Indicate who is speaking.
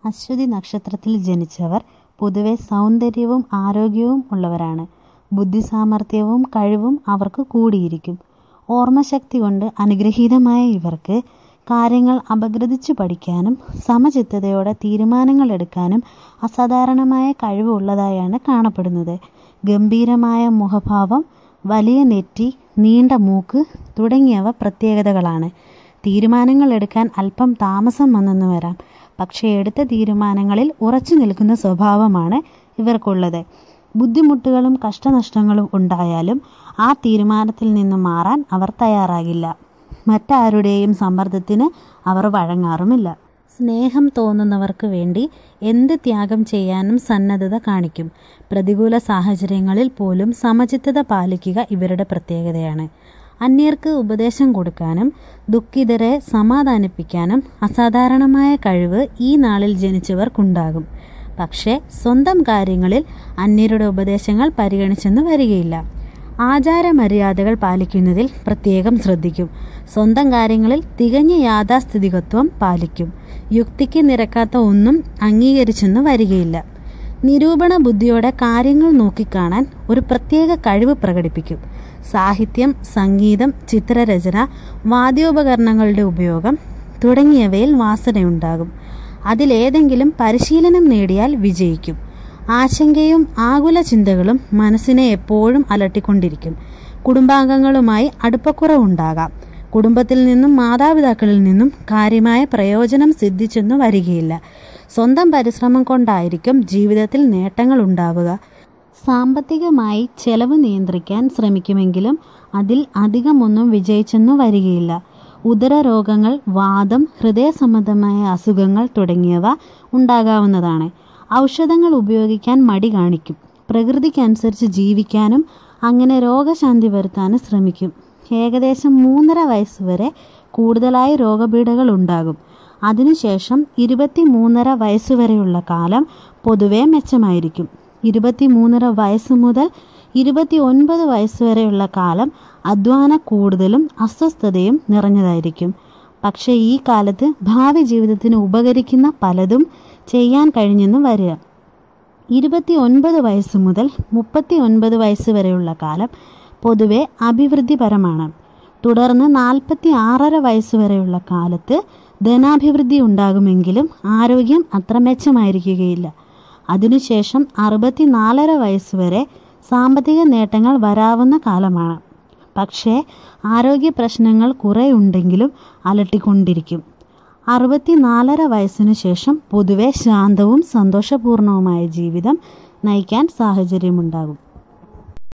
Speaker 1: അശ്വതി നക്ഷത്രത്തിൽ ജനിച്ചവർ പൊതുവെ സൗന്ദര്യവും ആരോഗ്യവും ഉള്ളവരാണ് ബുദ്ധിസാമർഥ്യവും കഴിവും അവർക്ക് കൂടിയിരിക്കും ഓർമ്മശക്തി കൊണ്ട് അനുഗ്രഹീതമായ ഇവർക്ക് കാര്യങ്ങൾ അപഗ്രഥിച്ചു പഠിക്കാനും സമചിത്തതയോടെ തീരുമാനങ്ങൾ എടുക്കാനും അസാധാരണമായ കഴിവുള്ളതായാണ് കാണപ്പെടുന്നത് ഗംഭീരമായ മുഖഭാവം വലിയ നെറ്റി നീണ്ട മൂക്ക് തുടങ്ങിയവ പ്രത്യേകതകളാണ് തീരുമാനങ്ങൾ എടുക്കാൻ അല്പം താമസം വന്നെന്ന് വരാം പക്ഷേ എടുത്ത തീരുമാനങ്ങളിൽ ഉറച്ചു നിൽക്കുന്ന സ്വഭാവമാണ് ഇവർക്കുള്ളത് ബുദ്ധിമുട്ടുകളും കഷ്ടനഷ്ടങ്ങളും ഉണ്ടായാലും ആ തീരുമാനത്തിൽ നിന്ന് മാറാൻ അവർ തയ്യാറാകില്ല മറ്റാരുടെയും സമ്മർദ്ദത്തിന് അവർ വഴങ്ങാറുമില്ല സ്നേഹം തോന്നുന്നവർക്ക് വേണ്ടി എന്ത് ത്യാഗം ചെയ്യാനും സന്നദ്ധത കാണിക്കും പ്രതികൂല സാഹചര്യങ്ങളിൽ പോലും സമചിത്തത പാലിക്കുക ഇവരുടെ പ്രത്യേകതയാണ് അന്യർക്ക് ഉപദേശം കൊടുക്കാനും ദുഃഖിതരെ സമാധാനിപ്പിക്കാനും അസാധാരണമായ കഴിവ് ഈ നാളിൽ ജനിച്ചവർക്കുണ്ടാകും പക്ഷേ സ്വന്തം കാര്യങ്ങളിൽ അന്യരുടെ ഉപദേശങ്ങൾ പരിഗണിച്ചെന്ന് വരികയില്ല ആചാരമര്യാദകൾ പാലിക്കുന്നതിൽ പ്രത്യേകം ശ്രദ്ധിക്കും സ്വന്തം കാര്യങ്ങളിൽ തികഞ്ഞ യാഥാസ്ഥിതികത്വം പാലിക്കും യുക്തിക്ക് നിരക്കാത്ത ഒന്നും അംഗീകരിച്ചെന്ന് വരികയില്ല നിരൂപണ ബുദ്ധിയോടെ കാര്യങ്ങൾ നോക്കിക്കാണാൻ ഒരു പ്രത്യേക കഴിവ് പ്രകടിപ്പിക്കും സാഹിത്യം സംഗീതം ചിത്രരചന വാദ്യോപകരണങ്ങളുടെ ഉപയോഗം തുടങ്ങിയവയിൽ വാസനയുണ്ടാകും അതിലേതെങ്കിലും പരിശീലനം നേടിയാൽ വിജയിക്കും ആശങ്കയും ആകുല ചിന്തകളും മനസ്സിനെ എപ്പോഴും അലട്ടിക്കൊണ്ടിരിക്കും കുടുംബാംഗങ്ങളുമായി അടുപ്പക്കുറവുണ്ടാകാം കുടുംബത്തിൽ നിന്നും മാതാപിതാക്കളിൽ നിന്നും കാര്യമായ പ്രയോജനം സിദ്ധിച്ചെന്നു വരികയില്ല സ്വന്തം പരിശ്രമം കൊണ്ടായിരിക്കും ജീവിതത്തിൽ നേട്ടങ്ങൾ ഉണ്ടാവുക സാമ്പത്തികമായി ചെലവ് നിയന്ത്രിക്കാൻ ശ്രമിക്കുമെങ്കിലും അതിൽ അധികമൊന്നും വിജയിച്ചെന്നു വരികയില്ല ഉദര രോഗങ്ങൾ വാദം ഹൃദയ സംബന്ധമായ അസുഖങ്ങൾ തുടങ്ങിയവ ഉണ്ടാകാവുന്നതാണ് ഔഷധങ്ങൾ ഉപയോഗിക്കാൻ മടി കാണിക്കും പ്രകൃതിക്കനുസരിച്ച് ജീവിക്കാനും അങ്ങനെ രോഗശാന്തി വരുത്താനും ശ്രമിക്കും ഏകദേശം മൂന്നര വയസ്സുവരെ കൂടുതലായി രോഗപീഠകൾ ഉണ്ടാകും അതിനുശേഷം ഇരുപത്തി മൂന്നര വയസ്സുവരെയുള്ള കാലം പൊതുവെ മെച്ചമായിരിക്കും ഇരുപത്തി മൂന്നര വയസ്സ് മുതൽ ഇരുപത്തി ഒൻപത് വയസ്സുവരെയുള്ള കാലം അധ്വാന കൂടുതലും അസ്വസ്ഥതയും നിറഞ്ഞതായിരിക്കും പക്ഷേ ഈ കാലത്ത് ഭാവി ജീവിതത്തിന് ഉപകരിക്കുന്ന പലതും ചെയ്യാൻ കഴിഞ്ഞെന്ന് വരിക ഇരുപത്തി ഒൻപത് വയസ്സ് മുതൽ മുപ്പത്തി ഒൻപത് വയസ്സ് വരെയുള്ള കാലം പൊതുവെ അഭിവൃദ്ധിപരമാണ് തുടർന്ന് നാൽപ്പത്തി ആറര വയസ്സ് വരെയുള്ള കാലത്ത് ധനാഭിവൃദ്ധി ഉണ്ടാകുമെങ്കിലും ആരോഗ്യം അത്ര മെച്ചമായിരിക്കുകയില്ല അതിനുശേഷം അറുപത്തിനാലര വയസ്സ് വരെ സാമ്പത്തിക നേട്ടങ്ങൾ വരാവുന്ന കാലമാണ് പക്ഷേ ആരോഗ്യ പ്രശ്നങ്ങൾ കുറേ ഉണ്ടെങ്കിലും അലട്ടിക്കൊണ്ടിരിക്കും അറുപത്തിനാലര വയസ്സിനു ശേഷം പൊതുവെ ശാന്തവും സന്തോഷപൂർണവുമായ ജീവിതം നയിക്കാൻ സാഹചര്യമുണ്ടാകും